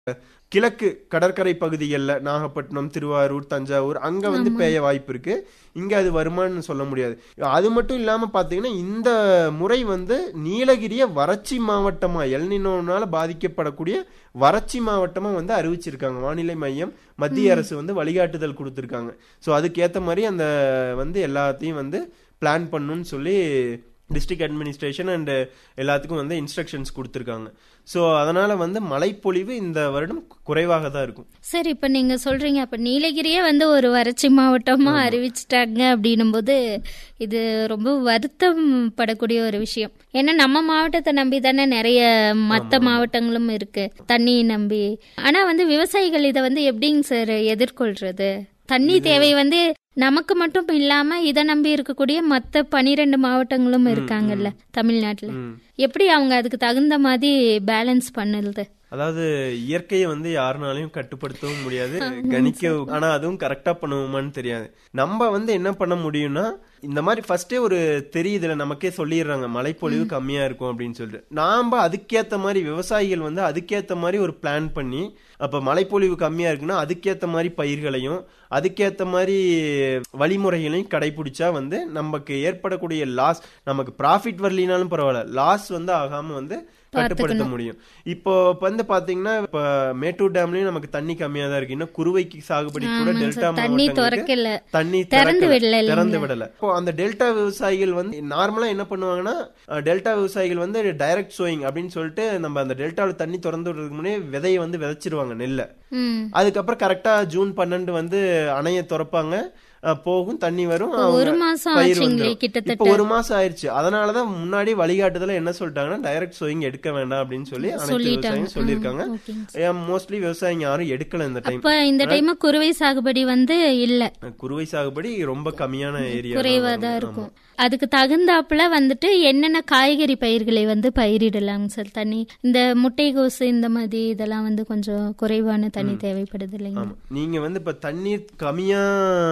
கிழக்கு கடற்கரை பகுதிகளில் நாகப்பட்டினம் திருவாரூர் தஞ்சாவூர் அங்க வந்து பெய்ய வாய்ப்பு இருக்கு இங்க அது வருமானு சொல்ல முடியாது அது மட்டும் இல்லாம பாத்தீங்கன்னா இந்த முறை வந்து நீலகிரிய வறட்சி மாவட்டமா எல்னினோனால பாதிக்கப்படக்கூடிய வறட்சி மாவட்டமா வந்து அறிவிச்சிருக்காங்க வானிலை மையம் மத்திய அரசு வந்து வழிகாட்டுதல் கொடுத்துருக்காங்க ஸோ அதுக்கேத்த மாதிரி அந்த வந்து எல்லாத்தையும் வந்து பிளான் பண்ணணும்னு சொல்லி டிஸ்ட்ரிக்ட் அட்மினிஸ்ட்ரேஷன் அண்ட் எல்லாத்துக்கும் வந்து இன்ஸ்ட்ரக்ஷன்ஸ் கொடுத்துருக்காங்க ஸோ அதனால வந்து மழைப்பொழிவு இந்த வருடம் குறைவாக தான் இருக்கும் சரி இப்ப நீங்க சொல்றீங்க அப்ப நீலகிரியே வந்து ஒரு வறட்சி மாவட்டமா அறிவிச்சிட்டாங்க அப்படின்னும் போது இது ரொம்ப வருத்தம் படக்கூடிய ஒரு விஷயம் ஏன்னா நம்ம மாவட்டத்தை நம்பி தானே நிறைய மத்த மாவட்டங்களும் இருக்கு தண்ணியை நம்பி ஆனா வந்து விவசாயிகள் இதை வந்து எப்படிங்க சார் எதிர்கொள்றது தண்ணி தேவை வந்து நமக்கு மட்டும் இல்லாம இதை நம்பி இருக்கக்கூடிய மத்த பனிரெண்டு மாவட்டங்களும் இருக்காங்கல்ல தமிழ்நாட்டுல ம். எப்படி அவங்க அதுக்கு தகுந்த மாதிரி பேலன்ஸ் பண்ணுது அதாவது இயற்கையை வந்து யாருனாலையும் கட்டுப்படுத்தவும் முடியாது கணிக்க ஆனா அதுவும் கரெக்டா பண்ணுவோமான்னு தெரியாது நம்ம வந்து என்ன பண்ண முடியும்னா இந்த மாதிரி ஃபர்ஸ்டே ஒரு தெரியுதுல நமக்கே சொல்லிடுறாங்க மழைப்பொழிவு கம்மியா இருக்கும் அப்படின்னு சொல்லிட்டு நாம அதுக்கேத்த மாதிரி விவசாயிகள் வந்து அதுக்கேத்த மாதிரி ஒரு பிளான் பண்ணி அப்ப மழைப்பொழிவு கம்மியா இருக்குன்னா அதுக்கேத்த மாதிரி பயிர்களையும் அதுக்கேத்த மாதிரி வழிமுறைகளையும் கடைபிடிச்சா வந்து நமக்கு ஏற்படக்கூடிய லாஸ் நமக்கு ப்ராஃபிட் வரலினாலும் பரவாயில்ல லாஸ் வந்து ஆகாம வந்து கட்டுப்படுத்த முடியும் இப்போ இப்ப வந்து பாத்தீங்கன்னா இப்ப மேட்டூர் டேம்லயும் நமக்கு தண்ணி கம்மியா தான் இருக்கு இன்னும் குறுவைக்கு சாகுபடி கூட டெல்டா தண்ணி மாவட்டங்களுக்கு திறக்கல தண்ணி திறந்து திறக்கல, விடல இல்லைங்களா? திறந்து விடல இப்போ அந்த டெல்டா விவசாயிகள் வந்து நார்மலா என்ன பண்ணுவாங்கன்னா அஹ், டெல்டா விவசாயிகள் வந்து டைரக்ட் சோயிங் அப்படின்னு சொல்லிட்டு நம்ம அந்த டெல்டாவில் தண்ணி திறந்து விடுறதுக்கு முன்னே விதையை வந்து விதைச்சிருவாங்க நெல்லை ம் அதுக்கப்புறம் கரெக்டா ஜூன் பன்னெண்டு வந்து அணையை திறப்பாங்க அஹ், போகும் தண்ணி வரும் அவங்க ஒரு மாசம் பயிர் ஆச்சுங்களே வந்துரும். கிட்டத்தட்ட இப்போ ஒரு மாசம் ஆயிருச்சு அதனாலதான் முன்னாடி வழிகாட்டுதல என்ன சொல்லிட்டாங்கன்னா டைரக்ட் சோயிங் எடுக்க வேண்டாம் அப்படின்னு சொல்லி அனைத்து சொல்லிட்டாங்க. விவசாயியும் சொல்லியிருக்காங்க ஓகேங்க மோஸ்ட்லி விவசாயிங்க யாரும் எடுக்கல இந்த டைம் இப்ப இந்த டைம் குறுவை சாகுபடி வந்து இல்ல குறுவை சாகுபடி ரொம்ப கம்மியான ஏரியா குறைவா தான் இருக்கும் அதுக்கு தகுந்தாப்புல வந்துட்டு என்னென்ன காய்கறி பயிர்களை வந்து பயிரிடலாம் சார் தண்ணி இந்த முட்டைகோசு இந்த மாதிரி இதெல்லாம் வந்து கொஞ்சம் குறைவான தண்ணி தேவைப்படுது இல்லைங்க ஆமா நீங்க வந்து இப்ப தண்ணீர் கம்மியா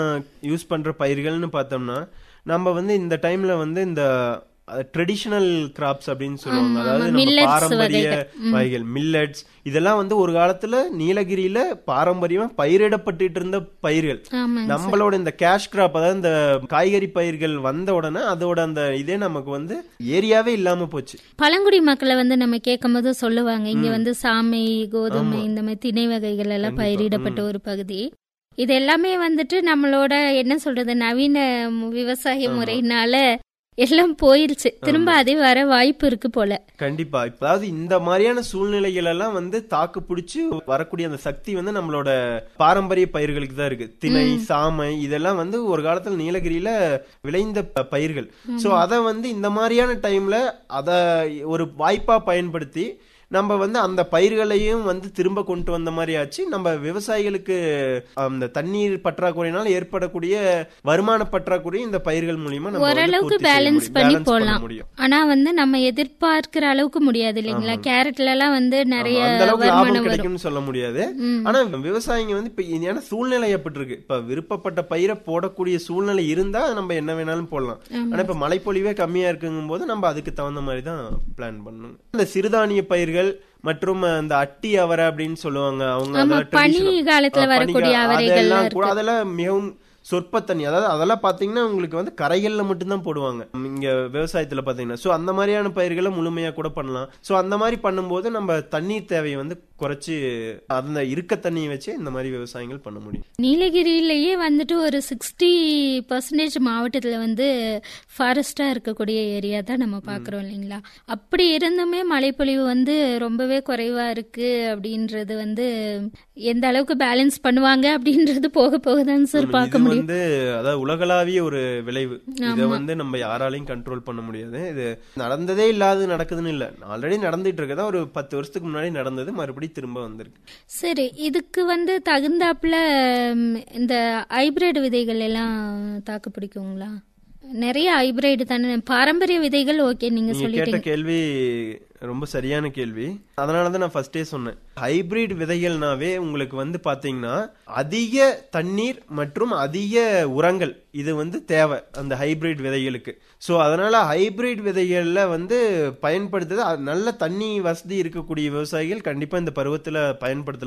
யூஸ் பண்ற பயிர்கள்னு பார்த்தோம்னா நம்ம வந்து இந்த டைம்ல வந்து இந்த ட்ரெடிஷனல் கிராப்ஸ் அப்படின்னு சொல்லுவாங்க அதாவது நம்ம millets பாரம்பரிய வகைகள் மில்லட்ஸ் இதெல்லாம் வந்து ஒரு காலத்துல நீலகிரியில பாரம்பரியமா பயிரிடப்பட்டுட்டு இருந்த பயிர்கள் ஆமாங்க நம்மளோட இந்த கேஷ் கிராப் அதாவது இந்த காய்கறி பயிர்கள் வந்த உடனே அதோட அந்த இதே நமக்கு வந்து ஏரியாவே இல்லாம போச்சு பழங்குடி மக்களை வந்து நம்ம கேட்கும் போது சொல்லுவாங்க இங்க வந்து சாமை கோதுமை இந்த மாதிரி திணை வகைகள் எல்லாம் பயிரிடப்பட்ட ஒரு பகுதி இது எல்லாமே வந்துட்டு நம்மளோட என்ன சொல்றது நவீன விவசாய முறையினால எல்லாம் போயிருச்சு திரும்ப அதே வர வாய்ப்பு இருக்கு போல கண்டிப்பா இப்ப அதாவது இந்த மாதிரியான சூழ்நிலைகள் எல்லாம் வந்து தாக்கு பிடிச்சு வரக்கூடிய அந்த சக்தி வந்து நம்மளோட பாரம்பரிய பயிர்களுக்கு தான் இருக்கு திணை சாமை இதெல்லாம் வந்து ஒரு காலத்துல நீலகிரியில விளைந்த ப- பயிர்கள் சோ அத வந்து இந்த மாதிரியான டைம்ல அத ஒரு வாய்ப்பா பயன்படுத்தி நம்ம வந்து அந்த பயிர்களையும் வந்து திரும்ப கொண்டு வந்த மாதிரி ஆச்சு நம்ம விவசாயிகளுக்கு அந்த தண்ணீர் பற்றாக்குறையினால் ஏற்படக்கூடிய வருமான பற்றாக்குறை இந்த பயிர்கள் மூலியமா நம்ம வந்து ஓரளவுக்கு பூர்த்தி செய்ய பேலன்ஸ் முடியும். பண்ணி balance பண்ண போடலாம் முடியும் ஆனா வந்து நம்ம எதிர்பார்க்கிற அளவுக்கு முடியாது இல்லைங்களா கேரட்ல எல்லாம் வந்து நிறைய அந்த அளவுக்கு லாபம் வருமானம் வரும் கிடைக்கும்னு சொல்ல முடியாது ம். ஆனா விவசாயிங்க வந்து இப்ப ஏன்னா சூழ்நிலை எப்படி இருக்கு இப்ப விருப்பப்பட்ட பயிரை போடக்கூடிய சூழ்நிலை இருந்தா நம்ம என்ன வேணாலும் போடலாம் ஆனா இப்ப மழைப்பொழிவே கம்மியா இருக்குங்கும் போது நம்ம அதுக்கு தகுந்த மாதிரி தான் பிளான் பண்ணணும் இந்த சிறுதானிய பயிர்கள் மற்றும் அந்த அட்டி அவரை அப்படின்னு சொல்லுவாங்க அவங்க ஆமா, அதெல்லாம் பனி traditional- காலத்துல ஆ, வரக்கூடிய பனிக்கா- அவரைகள்லாம் அதெல்லாம் கூட அதெல்லாம் மிகவும் சொற்ப தண்ணி அதாவது அதெல்லாம் பாத்தீங்கன்னா உங்களுக்கு வந்து கரைகள்ல மட்டும்தான் போடுவாங்க இங்க விவசாயத்துல பாத்தீங்கன்னா சோ அந்த மாதிரியான பயிர்களை முழுமையா கூட பண்ணலாம் சோ அந்த மாதிரி பண்ணும்போது நம்ம தண்ணீர் தேவையை வந்து குறைச்சு அந்த இருக்க தண்ணியை வச்சு இந்த மாதிரி விவசாயங்கள் பண்ண முடியும் நீலகிரியிலேயே வந்துட்டு ஒரு சிக்ஸ்டி பர்சன்டேஜ் மாவட்டத்தில் வந்து ஃபாரஸ்டாக இருக்கக்கூடிய ஏரியா தான் நம்ம பார்க்குறோம் இல்லைங்களா அப்படி இருந்துமே மழைப்பொழிவு வந்து ரொம்பவே குறைவாக இருக்கு அப்படின்றது வந்து எந்த அளவுக்கு பேலன்ஸ் பண்ணுவாங்க அப்படின்றது போக போக தான் சார் பார்க்க இது முடியும் வந்து அதாவது உலகளாவிய ஒரு விளைவு இதை வந்து நம்ம யாராலையும் கண்ட்ரோல் பண்ண முடியாது இது நடந்ததே இல்லாது நடக்குதுன்னு இல்ல ஆல்ரெடி நடந்துட்டு இருக்கதா ஒரு பத்து வருஷத்துக்கு முன்னாடி நடந்தது மறுபடியும் திரும்ப வந்திருக்கு சரி இதுக்கு வந்து தகுந்தாப்புல ம், இந்த ஹைபிரிட் விதைகள் எல்லாம் தாக்கு பிடிக்குங்களா நிறைய ஹைபிரிட் தானே பாரம்பரிய விதைகள் ஓகே நீங்க நீங்க சொல்லிட்டீங்க கேட்ட கேள்வி ரொம்ப சரியான கேள்வி அதனால தான் நான் ஃபர்ஸ்டே சொன்னேன் ஹைபிரிட் விதைகள்னாவே உங்களுக்கு வந்து பாத்தீங்கன்னா அதிக தண்ணீர் மற்றும் அதிக உரங்கள் இது வந்து தேவை அந்த ஹைபிரிட் விதைகளுக்கு ஸோ அதனால ஹைபிரிட் விதைகள்ல வந்து பயன்படுத்துறது அது நல்ல தண்ணி வசதி இருக்கக்கூடிய விவசாயிகள் கண்டிப்பா இந்த பருவத்துல பயன்படுத்தலாம்